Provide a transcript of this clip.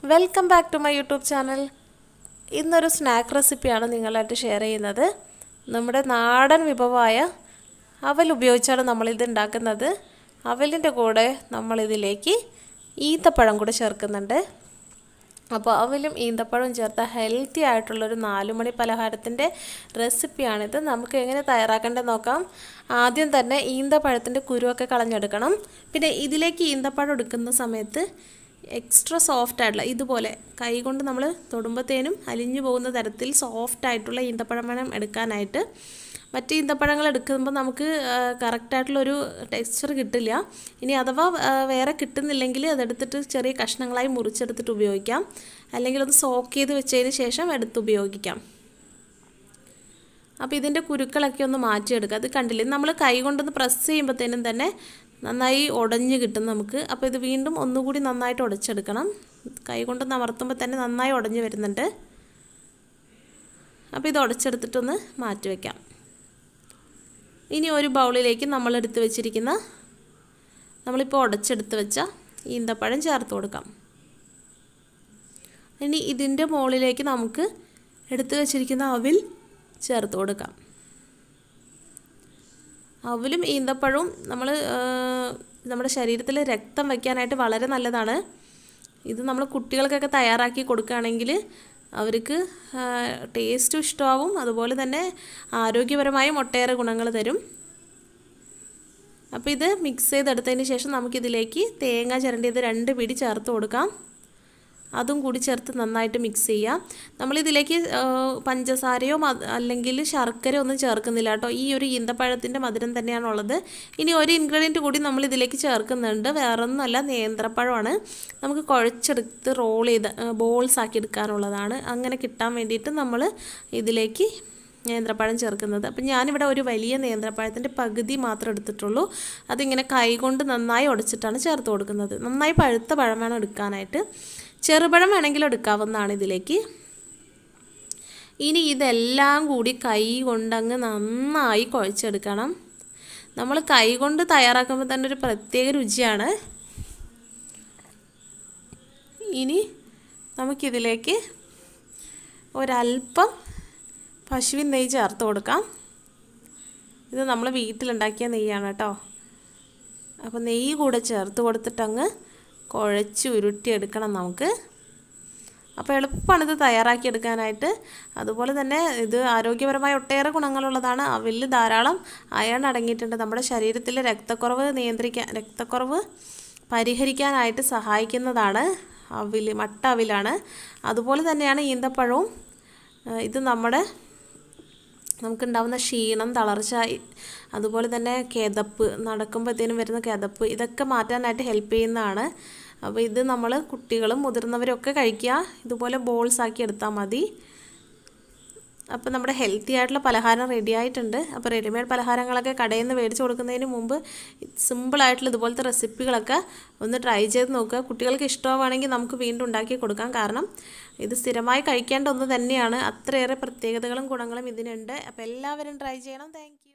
welcome back to my YouTube channel ഇന്നൊരു snack റെസിപ്പിയാണ് നിങ്ങളായിട്ട് ഷെയർ ചെയ്യുന്നത് നമ്മുടെ നാടൻ വിഭവമായ അവൽ ഉപയോഗിച്ചാണ് നമ്മളിത് ഉണ്ടാക്കുന്നത് അവലിൻ്റെ കൂടെ നമ്മളിതിലേക്ക് ഈത്തപ്പഴം കൂടെ ചേർക്കുന്നുണ്ട് അപ്പോൾ അവലും ഈന്തപ്പഴവും ചേർത്ത ഹെൽത്തി ആയിട്ടുള്ളൊരു നാലുമണി പലഹാരത്തിൻ്റെ റെസിപ്പിയാണിത് നമുക്ക് എങ്ങനെ തയ്യാറാക്കേണ്ടത് നോക്കാം ആദ്യം തന്നെ ഈന്തപ്പഴത്തിൻ്റെ കുരുവൊക്കെ കളഞ്ഞെടുക്കണം പിന്നെ ഇതിലേക്ക് ഈന്തപ്പഴം എടുക്കുന്ന സമയത്ത് എക്സ്ട്രാ സോഫ്റ്റ് ആയിട്ടുള്ള ഇതുപോലെ കൈ കൊണ്ട് നമ്മൾ തൊടുമ്പത്തേനും അലിഞ്ഞു പോകുന്ന തരത്തിൽ സോഫ്റ്റ് ആയിട്ടുള്ള ഈന്തപ്പഴം വേണം എടുക്കാനായിട്ട് മറ്റ് ഈന്തപ്പഴങ്ങൾ എടുക്കുമ്പോൾ നമുക്ക് കറക്റ്റായിട്ടുള്ളൊരു ടെക്സ്ചർ കിട്ടില്ല ഇനി അഥവാ വേറെ കിട്ടുന്നില്ലെങ്കിൽ അതെടുത്തിട്ട് ചെറിയ കഷ്ണങ്ങളായി മുറിച്ചെടുത്തിട്ട് ഉപയോഗിക്കാം അല്ലെങ്കിൽ ഒന്ന് സോക്ക് ചെയ്ത് വെച്ചതിന് ശേഷം എടുത്ത് ഉപയോഗിക്കാം അപ്പോൾ ഇതിൻ്റെ കുരുക്കളൊക്കെ ഒന്ന് മാറ്റിയെടുക്കുക അത് കണ്ടില്ലേ നമ്മൾ കൈ കൊണ്ടൊന്ന് പ്രസ് ചെയ്യുമ്പോഴത്തേനും തന്നെ നന്നായി ഉടഞ്ഞ് കിട്ടും നമുക്ക് അപ്പോൾ ഇത് വീണ്ടും ഒന്നുകൂടി നന്നായിട്ട് ഉടച്ചെടുക്കണം കൈ കൊണ്ട് നമർത്തുമ്പോൾ തന്നെ നന്നായി ഉടഞ്ഞ് വരുന്നുണ്ട് അപ്പോൾ ഇത് ഉടച്ചെടുത്തിട്ടൊന്ന് മാറ്റി വയ്ക്കാം ഇനി ഒരു ബൗളിലേക്ക് നമ്മൾ എടുത്ത് വെച്ചിരിക്കുന്ന നമ്മളിപ്പോൾ ഉടച്ചെടുത്ത് വെച്ച ഈന്തപ്പഴം ചേർത്ത് കൊടുക്കാം ഇനി ഇതിൻ്റെ മുകളിലേക്ക് നമുക്ക് എടുത്ത് വെച്ചിരിക്കുന്ന അവിൽ ചേർത്ത് കൊടുക്കാം അവലും ഈന്തപ്പഴവും നമ്മൾ നമ്മുടെ ശരീരത്തിൽ രക്തം വയ്ക്കാനായിട്ട് വളരെ നല്ലതാണ് ഇത് നമ്മൾ കുട്ടികൾക്കൊക്കെ തയ്യാറാക്കി കൊടുക്കുകയാണെങ്കിൽ അവർക്ക് ടേസ്റ്റും ഇഷ്ടമാവും അതുപോലെ തന്നെ ആരോഗ്യപരമായും ഒട്ടേറെ ഗുണങ്ങൾ തരും അപ്പോൾ ഇത് മിക്സ് ചെയ്തെടുത്തതിന് ശേഷം നമുക്കിതിലേക്ക് തേങ്ങ ചിരണ്ടിയത് രണ്ട് പിടി ചേർത്ത് കൊടുക്കാം അതും കൂടി ചേർത്ത് നന്നായിട്ട് മിക്സ് ചെയ്യാം നമ്മളിതിലേക്ക് പഞ്ചസാരയോ അല്ലെങ്കിൽ ശർക്കരയോ ഒന്നും ചേർക്കുന്നില്ല കേട്ടോ ഈ ഒരു ഈന്തപ്പഴത്തിൻ്റെ മധുരം തന്നെയാണുള്ളത് ഇനി ഒരു ഇൻഗ്രീഡിയൻറ്റ് കൂടി നമ്മൾ ഇതിലേക്ക് ചേർക്കുന്നുണ്ട് വേറൊന്നുമല്ല നേന്ത്രപ്പഴമാണ് നമുക്ക് കുഴച്ചെടുത്ത് റോൾ ചെയ്ത് ബോൾസ് ആക്കി എടുക്കാനുള്ളതാണ് അങ്ങനെ കിട്ടാൻ വേണ്ടിയിട്ട് നമ്മൾ ഇതിലേക്ക് നേന്ത്രപ്പഴം ചേർക്കുന്നത് അപ്പം ഞാനിവിടെ ഒരു വലിയ നേന്ത്രപ്പഴത്തിൻ്റെ പകുതി മാത്രം എടുത്തിട്ടുള്ളൂ അതിങ്ങനെ കൈകൊണ്ട് നന്നായി ഉടച്ചിട്ടാണ് ചേർത്ത് കൊടുക്കുന്നത് നന്നായി പഴുത്ത പഴം വേണം എടുക്കാനായിട്ട് ചെറുപഴം വേണമെങ്കിൽ എടുക്കാവുന്നതാണ് ഇതിലേക്ക് ഇനി ഇതെല്ലാം കൂടി കൈ കൊണ്ടങ്ങ് നന്നായി കുഴച്ചെടുക്കണം നമ്മൾ കൈ കൊണ്ട് തയ്യാറാക്കുമ്പോൾ തന്നെ ഒരു പ്രത്യേക രുചിയാണ് ഇനി നമുക്കിതിലേക്ക് ഒരല്പം പശുവിൻ നെയ്യ് ചേർത്ത് കൊടുക്കാം ഇത് നമ്മൾ വീട്ടിലുണ്ടാക്കിയ നെയ്യാണ് കേട്ടോ അപ്പോൾ നെയ്യ് കൂടെ ചേർത്ത് കൊടുത്തിട്ടങ്ങ് കുഴച്ച് ഉരുട്ടിയെടുക്കണം നമുക്ക് അപ്പോൾ എളുപ്പമാണ് ഇത് തയ്യാറാക്കിയെടുക്കാനായിട്ട് അതുപോലെ തന്നെ ഇത് ആരോഗ്യപരമായ ഒട്ടേറെ ഗുണങ്ങളുള്ളതാണ് അവിൽ ധാരാളം അയൺ അടങ്ങിയിട്ടുണ്ട് നമ്മുടെ ശരീരത്തിലെ രക്തക്കുറവ് നിയന്ത്രിക്കാൻ രക്തക്കുറവ് പരിഹരിക്കാനായിട്ട് സഹായിക്കുന്നതാണ് അവിൽ മട്ട അവിലാണ് അതുപോലെ തന്നെയാണ് ഈന്തപ്പഴവും ഇത് നമ്മുടെ നമുക്കുണ്ടാവുന്ന ക്ഷീണം തളർച്ച അതുപോലെ തന്നെ കിതപ്പ് നടക്കുമ്പോഴത്തേനും വരുന്ന കിതപ്പ് ഇതൊക്കെ മാറ്റാനായിട്ട് ഹെൽപ്പ് ചെയ്യുന്നതാണ് അപ്പോൾ ഇത് നമ്മൾ കുട്ടികളും മുതിർന്നവരൊക്കെ കഴിക്കുക ഇതുപോലെ ബോൾസ് ആക്കി എടുത്താൽ മതി അപ്പോൾ നമ്മുടെ ഹെൽത്തി ആയിട്ടുള്ള പലഹാരം റെഡി ആയിട്ടുണ്ട് അപ്പോൾ റെഡിമെയ്ഡ് പലഹാരങ്ങളൊക്കെ കടയിൽ നിന്ന് മേടിച്ച് കൊടുക്കുന്നതിന് മുമ്പ് സിമ്പിളായിട്ടുള്ള ഇതുപോലത്തെ റെസിപ്പികളൊക്കെ ഒന്ന് ട്രൈ ചെയ്ത് നോക്കുക കുട്ടികൾക്ക് ഇഷ്ടമാണെങ്കിൽ നമുക്ക് വീണ്ടും ഉണ്ടാക്കി കൊടുക്കാം കാരണം ഇത് സ്ഥിരമായി കഴിക്കേണ്ട ഒന്ന് തന്നെയാണ് അത്രയേറെ പ്രത്യേകതകളും ഗുണങ്ങളും ഇതിനുണ്ട് അപ്പോൾ എല്ലാവരും ട്രൈ ചെയ്യണം താങ്ക്